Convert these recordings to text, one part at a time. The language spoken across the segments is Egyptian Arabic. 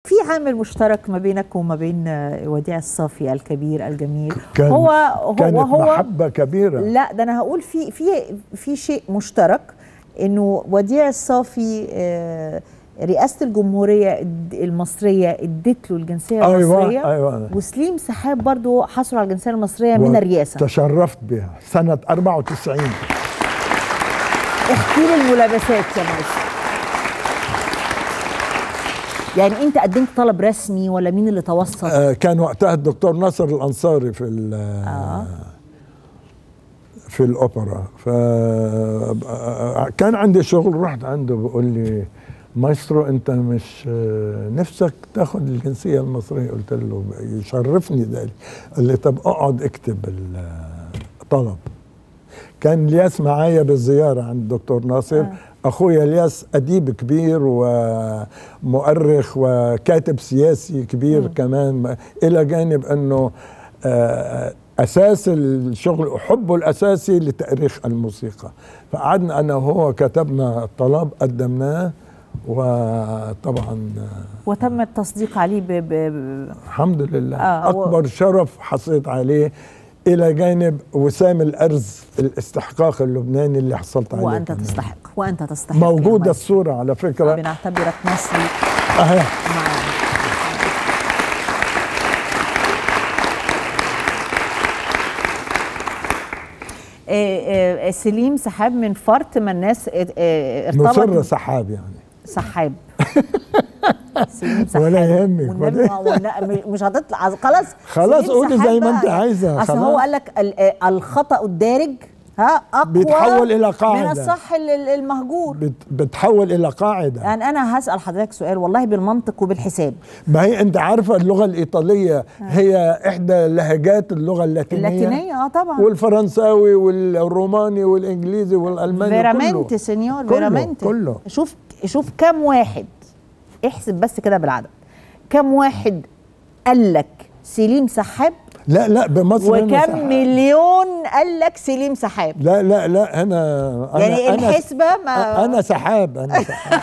في عامل مشترك ما بينك وما بين آه، وديع الصافي الكبير الجميل كان هو هو كانت هو محبه كبيره لا ده انا هقول في في في شيء مشترك انه وديع الصافي آه، رئاسه الجمهوريه الد- المصريه ادت له الجنسيه أيوة، المصريه أيوة. وسليم سحاب برضو حصل على الجنسيه المصريه من الرئاسه تشرفت بها سنه 94 احكي لي الملابسات يا مايسترو يعني انت قدمت طلب رسمي ولا مين اللي توسط آه، كان وقتها الدكتور ناصر الانصاري في ال- آه. في الاوبرا ف كان عندي شغل رحت عنده بقول لي مايسترو انت مش آه، نفسك تاخذ الجنسيه المصريه قلت له يشرفني ذلك قال لي طب اقعد اكتب الطلب كان الياس معايا بالزياره عند الدكتور ناصر آه. اخويا الياس اديب كبير ومؤرخ وكاتب سياسي كبير كمان الى جانب انه آه، اساس الشغل حبه الاساسي لتاريخ الموسيقى فقعدنا انا وهو كتبنا الطلب قدمناه وطبعا آه، وتم التصديق عليه ب... ب... ب... الحمد لله آه، هو- اكبر شرف حصلت عليه الى جانب وسام الارز الاستحقاق اللبناني اللي حصلت عليه وانت كمان. تستحق وانت تستحق يا موجوده مايسترو. الصوره على فكره بنعتبرك مصري اهي معانا آه، آه، سليم سحاب من فرط ما الناس آه، آه، مصر ارتبط سحاب يعني سحاب سليم سحاب ولا يهمك، والنبي ولا- ما- ولا- مش هتطلع خلاص خلاص سليم قولي سحاب زي ما انت بقى. عايزة، اصل خلاص. هو قال لك ال- آه، الخطا الدارج ها اقوى بيتحول إلى قاعدة. من الصح ال- ال- المهجور بت بتحول الى قاعده يعني انا هسال حضرتك سؤال والله بالمنطق وبالحساب ما هي انت عارفه اللغه الايطاليه هي احدى لهجات اللغه اللاتينيه اللاتينيه اه طبعا والفرنساوي والروماني والانجليزي والالماني فيرامنت كله. سينيور كله، فيرامنت كله. شوف شوف كم واحد احسب بس كده بالعدد كم واحد قال لك سليم سحاب لا لا بمصر هنا وكم سحاب. مليون قال لك سليم سحاب لا لا لا انا أنا يعني أنا الحسبة ما- انا سحاب انا سحاب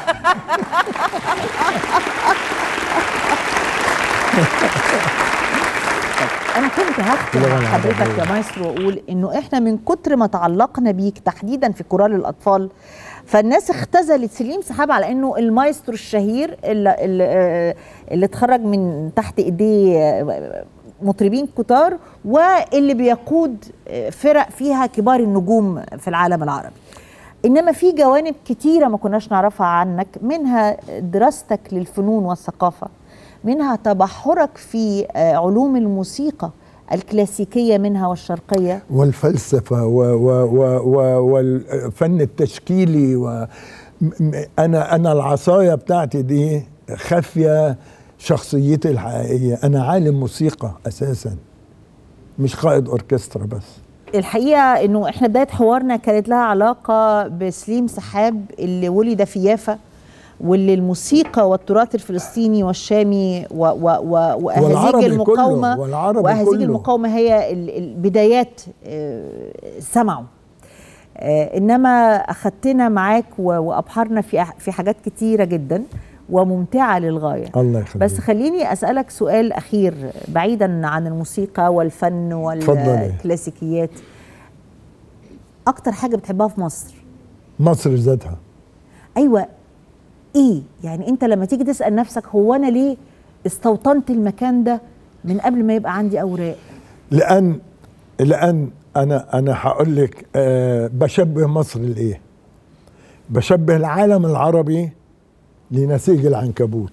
انا كنت هختم اللغة مع حضرتك العربية. يا مايسترو واقول انه احنا من كتر ما تعلقنا بيك تحديدا في كورال الاطفال فالناس اختزلت سليم سحاب على انه المايسترو الشهير اللي, اللي, آه، اللي اتخرج من تحت ايديه آه، مطربين كتار واللي بيقود آه، فرق فيها كبار النجوم في العالم العربي انما في جوانب كتيره ما كناش نعرفها عنك منها دراستك للفنون والثقافه منها تبحرك في آه، علوم الموسيقى الكلاسيكيه منها والشرقيه والفلسفه و و و و والفن التشكيلي و م- م- انا انا العصايه بتاعتي دي خافيه شخصيتي الحقيقيه انا عالم موسيقى اساسا مش قائد اوركسترا بس الحقيقه انه احنا بدايه حوارنا كانت لها علاقه بسليم سحاب اللي ولد في يافا واللي الموسيقى والتراث الفلسطيني والشامي و و و واهازيج والعربي المقاومه كله، والعربي واهازيج كله. المقاومه هي ال- البدايات آه، سمعوا آه، انما اخدتنا معاك و- وابحرنا في أح- في حاجات كتيره جدا وممتعه للغايه الله يخليك بس خليني اسالك سؤال اخير بعيدا عن الموسيقى والفن اتفضلي. والكلاسيكيات اكتر حاجه بتحبها في مصر مصر ذاتها ايوه ايه يعني انت لما تيجي تسال نفسك هو انا ليه استوطنت المكان ده من قبل ما يبقى عندي اوراق لان لان انا انا هقول لك آه بشبه مصر لايه بشبه العالم العربي لنسيج العنكبوت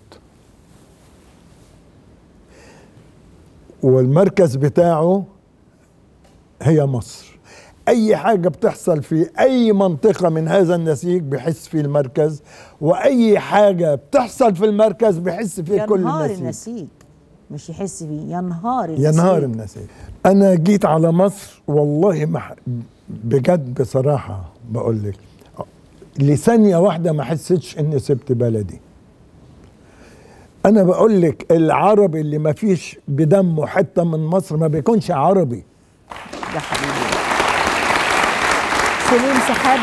والمركز بتاعه هي مصر اي حاجه بتحصل في اي منطقه من هذا النسيج بحس فيه المركز واي حاجه بتحصل في المركز بحس فيه كل ينهار النسيج النسيج مش يحس بيه ينهار النسيج ينهار النسيج انا جيت على مصر والله ما ح- بجد بصراحه بقول لك لثانيه واحده ما حسيتش اني سبت بلدي انا بقول لك العربي اللي ما فيش بدمه حته من مصر ما بيكونش عربي يا حبيبي سليم سحاب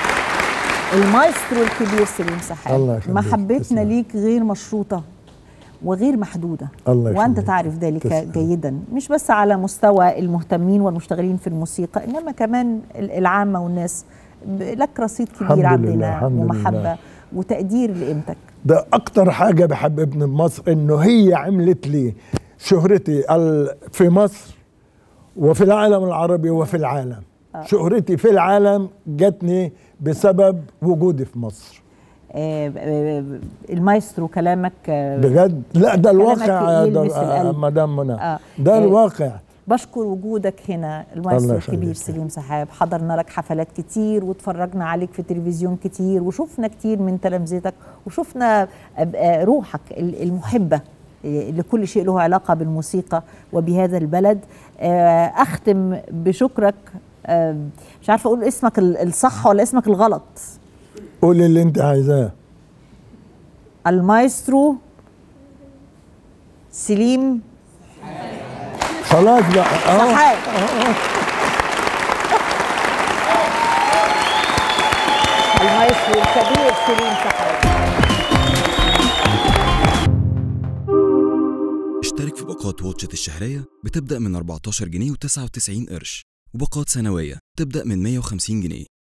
المايسترو الكبير سليم سحاب الله يخليك. محبتنا تسلم. ليك غير مشروطه وغير محدوده الله وانت يخليك. تعرف ذلك تسلم. جيدا مش بس على مستوى المهتمين والمشتغلين في الموسيقى انما كمان ال- العامه والناس ب- لك رصيد الحمد كبير لله، عندنا الحمد ومحبه لله. وتقدير لقيمتك ده اكتر حاجه بحببني بمصر انه هي عملت لي شهرتي ال- في مصر وفي العالم العربي وفي العالم شهرتي في العالم جاتني بسبب وجودي في مصر آه، آه، المايسترو كلامك آه، بجد لا ده الواقع يا يلمس در- آه، القلب. مدام منى آه. ده آه. الواقع بشكر وجودك هنا الله المايسترو يخليك. الكبير سليم سحاب حضرنا لك حفلات كتير واتفرجنا عليك في التلفزيون كتير وشفنا كتير من تلامذتك وشفنا أب- آه، روحك ال- المحبة آه، لكل شيء له علاقة بالموسيقى وبهذا البلد آه، أختم بشكرك آه، مش عارفة أقول اسمك ال- الصح ولا اسمك الغلط قولي اللي انت عايزاه المايسترو سليم خلاص بقى اه سحاب المايسترو الكبير سليم سحاب اشترك في باقات واتشت الشهرية بتبدأ من 14 جنيه و99 قرش وباقات سنوية تبدأ من 150 جنيه